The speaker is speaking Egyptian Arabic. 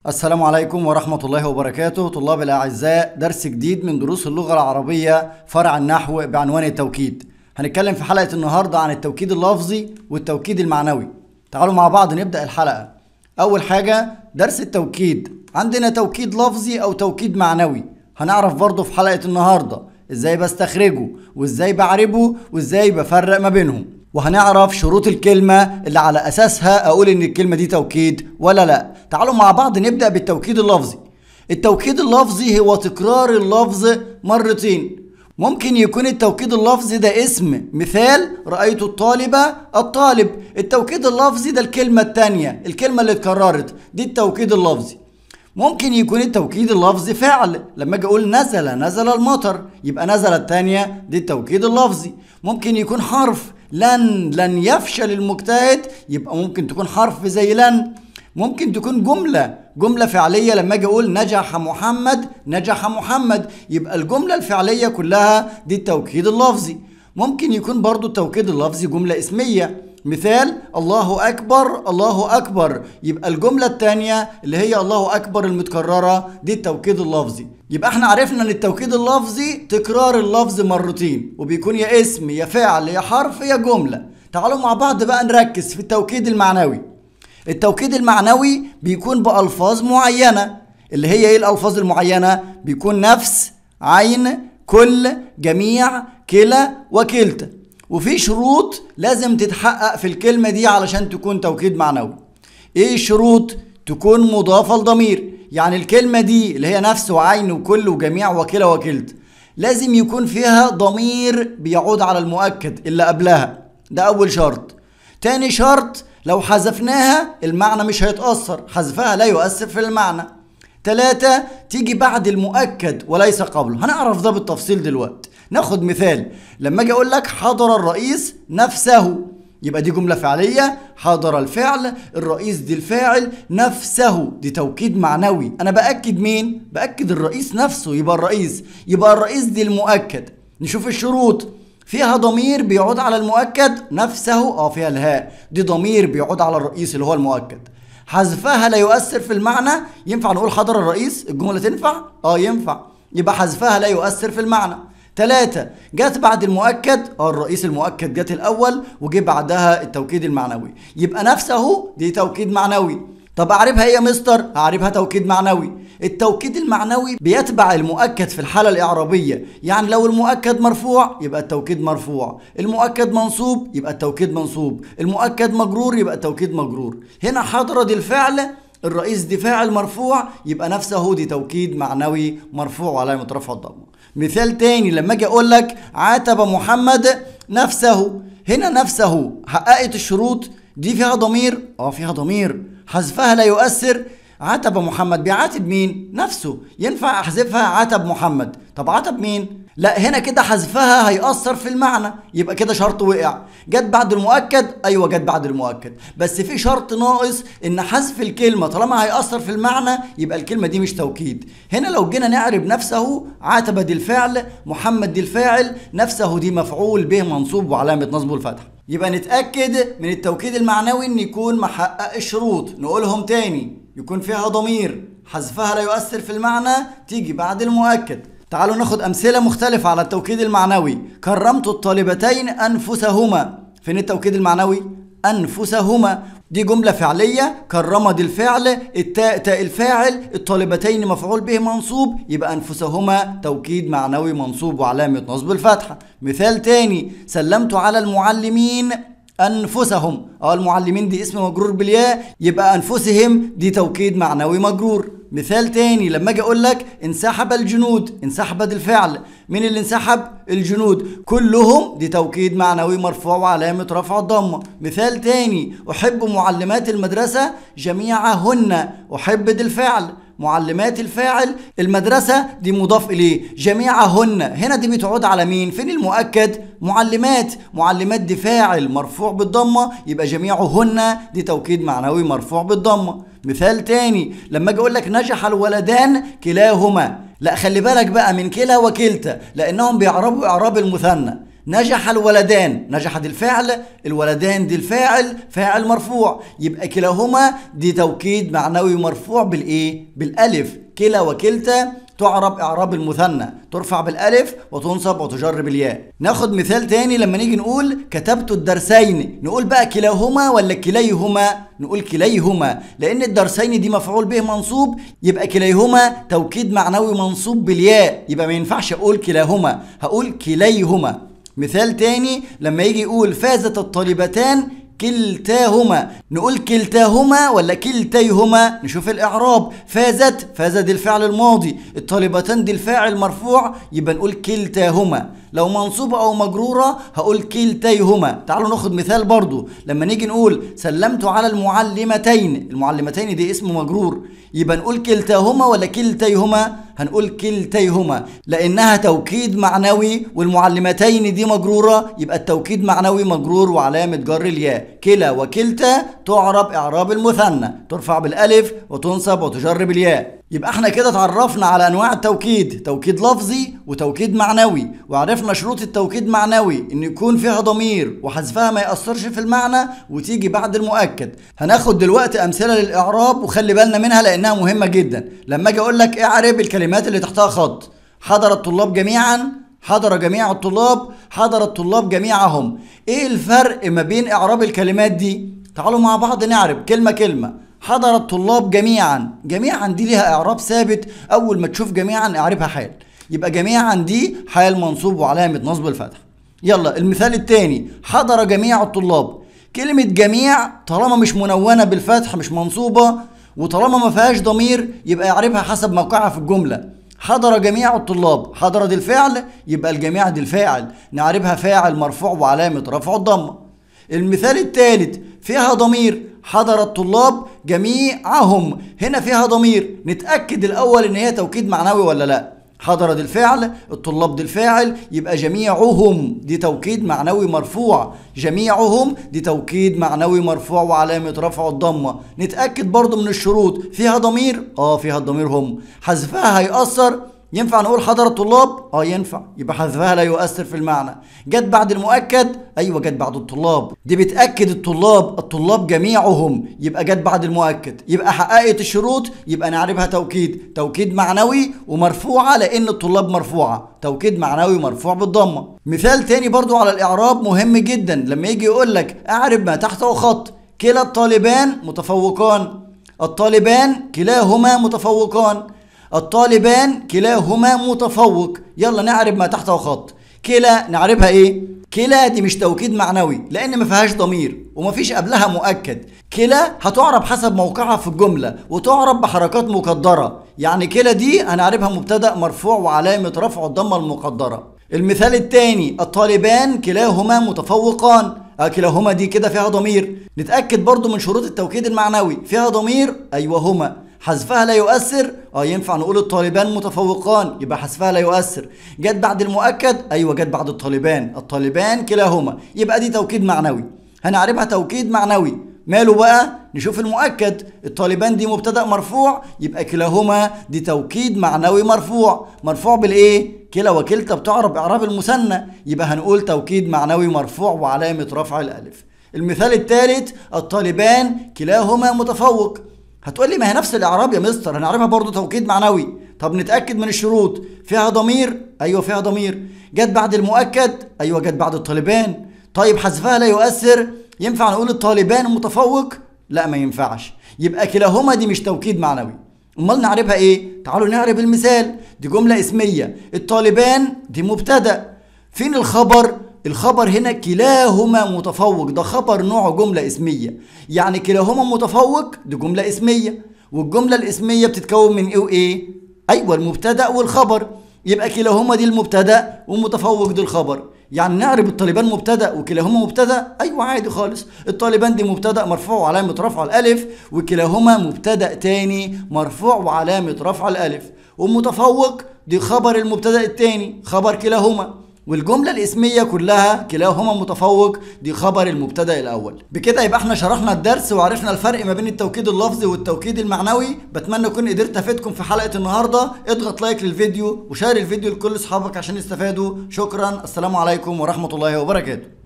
السلام عليكم ورحمة الله وبركاته طلاب الأعزاء درس جديد من دروس اللغة العربية فرع النحو بعنوان التوكيد هنتكلم في حلقة النهاردة عن التوكيد اللفظي والتوكيد المعنوي تعالوا مع بعض نبدأ الحلقة أول حاجة درس التوكيد عندنا توكيد لفظي أو توكيد معنوي هنعرف برضه في حلقة النهاردة إزاي بستخرجه وإزاي بعربه وإزاي بفرق ما بينهم وهنعرف شروط الكلمة اللي على أساسها أقول إن الكلمة دي توكيد ولا لا تعالوا مع بعض نبدأ بالتوكيد اللفظي التوكيد اللفظي هو تكرار اللفظ مرتين ممكن يكون التوكيد اللفظي ده اسم مثال رأيت الطالبة الطالب التوكيد اللفظي ده الكلمة التانية الكلمة اللي اتكررت دي التوكيد اللفظي ممكن يكون التوكيد اللفظي فعل لما اجي اقول نزل نزل المطر يبقى نزل الثانيه دي التوكيد اللفظي ممكن يكون حرف لن لن يفشل المجتهد يبقى ممكن تكون حرف زي لن ممكن تكون جملة جملة فعلية لما اجي اقول نجح محمد نجح محمد يبقى الجملة الفعلية كلها دي التوكيد اللفظي ممكن يكون برضو التوكيد اللفظي جملة اسمية مثال الله أكبر الله أكبر يبقى الجملة الثانية اللي هي الله أكبر المتكررة دي التوكيد اللفظي يبقى احنا عرفنا ان التوكيد اللفظي تكرار اللفظ مرتين وبيكون يا اسم يا فعل يا حرف يا جملة تعالوا مع بعض بقى نركز في التوكيد المعنوي التوكيد المعنوي بيكون بألفاظ معينة اللي هي ايه الألفاظ المعينة بيكون نفس عين كل جميع كلا وكلتا وفي شروط لازم تتحقق في الكلمة دي علشان تكون توكيد معنوي ايه الشروط تكون مضافة لضمير يعني الكلمة دي اللي هي نفس وعين وكل وجميع وكلا وكلت لازم يكون فيها ضمير بيعود على المؤكد اللي قبلها ده أول شرط تاني شرط لو حذفناها المعنى مش هيتأثر حذفها لا يؤثر في المعنى تلاتة تيجي بعد المؤكد وليس قبله هنعرف ده بالتفصيل دلوقتي ناخد مثال لما اجي اقول لك حضر الرئيس نفسه يبقى دي جملة فعلية حضر الفعل الرئيس دي الفاعل نفسه دي توكيد معنوي أنا بأكد مين؟ بأكد الرئيس نفسه يبقى الرئيس يبقى الرئيس دي المؤكد نشوف الشروط فيها ضمير بيعود على المؤكد نفسه اه فيها الهاء دي ضمير بيعود على الرئيس اللي هو المؤكد حذفها لا يؤثر في المعنى ينفع نقول حضر الرئيس الجملة تنفع اه ينفع يبقى حذفها لا يؤثر في المعنى ثلاثة جت بعد المؤكد اه الرئيس المؤكد جت الأول وجه بعدها التوكيد المعنوي يبقى نفسه دي توكيد معنوي طب أعربها إيه يا مستر؟ أعربها توكيد معنوي التوكيد المعنوي بيتبع المؤكد في الحالة الإعرابية يعني لو المؤكد مرفوع يبقى التوكيد مرفوع المؤكد منصوب يبقى التوكيد منصوب المؤكد مجرور يبقى التوكيد مجرور هنا حضر دي الفعل الرئيس دي فاعل مرفوع يبقى نفسه دي توكيد معنوي مرفوع وعلامة رفع الضمه مثال تاني لما اجي اقول لك عاتب محمد نفسه هنا نفسه حققت الشروط دي فيها ضمير اه فيها ضمير حذفها لا يؤثر عاتب محمد بيعاتب مين نفسه ينفع احذفها عاتب محمد طب عاتب مين لا هنا كده حذفها هيأثر في المعنى يبقى كده شرط وقع جت بعد المؤكد ايوه جت بعد المؤكد بس في شرط ناقص ان حذف الكلمه طالما هيأثر في المعنى يبقى الكلمه دي مش توكيد هنا لو جينا نعرب نفسه عاتب دي الفعل محمد دي الفاعل نفسه دي مفعول به منصوب وعلامه نصبه الفتح يبقى نتأكد من التوكيد المعنوي ان يكون محقق الشروط نقولهم تاني يكون فيها ضمير حذفها لا يؤثر في المعنى تيجي بعد المؤكد تعالوا ناخد أمثلة مختلفة على التوكيد المعنوي كرمت الطالبتين أنفسهما فين التوكيد المعنوي؟ أنفسهما دي جملة فعلية كرم دي الفعل التاء تاء الفاعل الطالبتين مفعول به منصوب يبقى أنفسهما توكيد معنوي منصوب وعلامة نصب الفتحة مثال تاني سلمت على المعلمين أنفسهم اه المعلمين دي اسم مجرور بالياء يبقى أنفسهم دي توكيد معنوي مجرور مثال تاني لما اجي اقول لك انسحب الجنود انسحب دي الفعل مين اللي انسحب الجنود كلهم دي توكيد معنوي مرفوع وعلامة رفع الضمة مثال تاني احب معلمات المدرسة جميعهن احب دي الفعل معلمات الفاعل المدرسة دي مضاف إليه جميعهن هنا دي بتعود على مين فين المؤكد معلمات معلمات دي فاعل مرفوع بالضمة يبقى جميعهن دي توكيد معنوي مرفوع بالضمة مثال تاني لما اجي اقول لك نجح الولدان كلاهما لا خلي بالك بقى من كلا وكلتا لانهم بيعربوا اعراب المثنى نجح الولدان نجح دي الفعل الولدان دي الفاعل فاعل مرفوع يبقى كلاهما دي توكيد معنوي مرفوع بالايه بالالف كلا وكلتا تعرب اعراب المثنى ترفع بالالف وتنصب وتجر بالياء ناخد مثال تاني لما نيجي نقول كتبت الدرسين نقول بقى كلاهما ولا كليهما نقول كليهما لان الدرسين دي مفعول به منصوب يبقى كليهما توكيد معنوي منصوب بالياء يبقى ما ينفعش اقول كلاهما هقول كليهما مثال تاني لما يجي يقول فازت الطالبتان كلتاهما نقول كلتاهما ولا كلتيهما نشوف الاعراب فازت فاز دي الفعل الماضي الطالبتان دي الفاعل مرفوع يبقى نقول كلتاهما لو منصوبة او مجرورة هقول كلتيهما تعالوا ناخد مثال برضو لما نيجي نقول سلمت على المعلمتين المعلمتين دي اسم مجرور يبقى نقول كلتاهما ولا كلتيهما هنقول كلتيهما لانها توكيد معنوي والمعلمتين دي مجروره يبقى التوكيد معنوي مجرور وعلامه جر الياء كلا وكلتا تعرب اعراب المثنى ترفع بالالف وتنصب وتجر بالياء يبقى احنا كده اتعرفنا على انواع التوكيد توكيد لفظي وتوكيد معنوي وعرفنا شروط التوكيد معنوي ان يكون فيها ضمير وحذفها ما ياثرش في المعنى وتيجي بعد المؤكد هناخد دلوقتي امثله للاعراب وخلي بالنا منها لانها مهمه جدا لما اجي اقول لك اعرب الكلمات اللي تحتها خط حضر الطلاب جميعا حضر جميع الطلاب حضر الطلاب جميعهم ايه الفرق ما بين اعراب الكلمات دي تعالوا مع بعض نعرب كلمه كلمه حضر الطلاب جميعا جميعا دي ليها اعراب ثابت اول ما تشوف جميعا اعربها حال يبقى جميعا دي حال منصوب وعلامه نصب الفتح يلا المثال الثاني حضر جميع الطلاب كلمة جميع طالما مش منونة بالفتح مش منصوبة وطالما ما فيهاش ضمير يبقى يعربها حسب موقعها في الجملة حضر جميع الطلاب حضر دي الفعل يبقى الجميع دي الفاعل نعربها فاعل مرفوع وعلامة رفع الضمة المثال الثالث فيها ضمير حضر الطلاب جميعهم هنا فيها ضمير نتأكد الأول إن هي توكيد معنوي ولا لأ حضر دي الفعل الطلاب دي الفاعل يبقى جميعهم دي توكيد معنوي مرفوع جميعهم دي توكيد معنوي مرفوع وعلامة رفع الضمة نتأكد برضو من الشروط فيها ضمير اه فيها الضمير هم حذفها هيأثر ينفع نقول حضر الطلاب؟ اه ينفع يبقى حذفها لا يؤثر في المعنى جت بعد المؤكد ايوه جت بعد الطلاب دي بتاكد الطلاب الطلاب جميعهم يبقى جت بعد المؤكد يبقى حققت الشروط يبقى نعربها توكيد توكيد معنوي ومرفوعه لان الطلاب مرفوعه توكيد معنوي مرفوع بالضمه مثال تاني برضو على الاعراب مهم جدا لما يجي يقول لك اعرب ما تحته خط كلا الطالبان متفوقان الطالبان كلاهما متفوقان الطالبان كلاهما متفوق يلا نعرب ما تحته خط كلا نعربها ايه كلا دي مش توكيد معنوي لان ما فيهاش ضمير وما فيش قبلها مؤكد كلا هتعرب حسب موقعها في الجمله وتعرب بحركات مقدره يعني كلا دي هنعربها مبتدا مرفوع وعلامه رفع الضمه المقدره المثال الثاني الطالبان كلاهما متفوقان آه كلاهما دي كده فيها ضمير نتاكد برضو من شروط التوكيد المعنوي فيها ضمير ايوه هما حذفها لا يؤثر اه ينفع نقول الطالبان متفوقان يبقى حذفها لا يؤثر جت بعد المؤكد ايوه جت بعد الطالبان الطالبان كلاهما يبقى دي توكيد معنوي هنعربها توكيد معنوي ماله بقى نشوف المؤكد الطالبان دي مبتدا مرفوع يبقى كلاهما دي توكيد معنوي مرفوع مرفوع بالايه كلا وكلتا بتعرب اعراب المثنى يبقى هنقول توكيد معنوي مرفوع وعلامه رفع الالف المثال الثالث الطالبان كلاهما متفوق هتقول لي ما هي نفس الاعراب يا مستر هنعرفها برضو توكيد معنوي طب نتاكد من الشروط فيها ضمير ايوه فيها ضمير جت بعد المؤكد ايوه جت بعد الطالبان طيب حذفها لا يؤثر ينفع نقول الطالبان متفوق لا ما ينفعش يبقى كلاهما دي مش توكيد معنوي امال نعرفها ايه تعالوا نعرف المثال دي جمله اسميه الطالبان دي مبتدا فين الخبر الخبر هنا كلاهما متفوق ده خبر نوع جملة اسمية يعني كلاهما متفوق دي جملة اسمية والجملة الاسمية بتتكون من ايه وايه ايوه المبتدأ والخبر يبقى كلاهما دي المبتدأ ومتفوق دي الخبر يعني نعرف الطالبان مبتدأ وكلاهما مبتدأ ايوه عادي خالص الطالبان دي مبتدأ مرفوع وعلامة رفع الالف وكلاهما مبتدأ تاني مرفوع وعلامة رفع الالف ومتفوق دي خبر المبتدأ التاني خبر كلاهما والجملة الاسمية كلها كلاهما متفوق دي خبر المبتدأ الأول بكده يبقى احنا شرحنا الدرس وعرفنا الفرق ما بين التوكيد اللفظي والتوكيد المعنوي بتمنى اكون قدرت افيدكم في حلقة النهاردة اضغط لايك للفيديو وشير الفيديو لكل اصحابك عشان يستفادوا شكرا السلام عليكم ورحمة الله وبركاته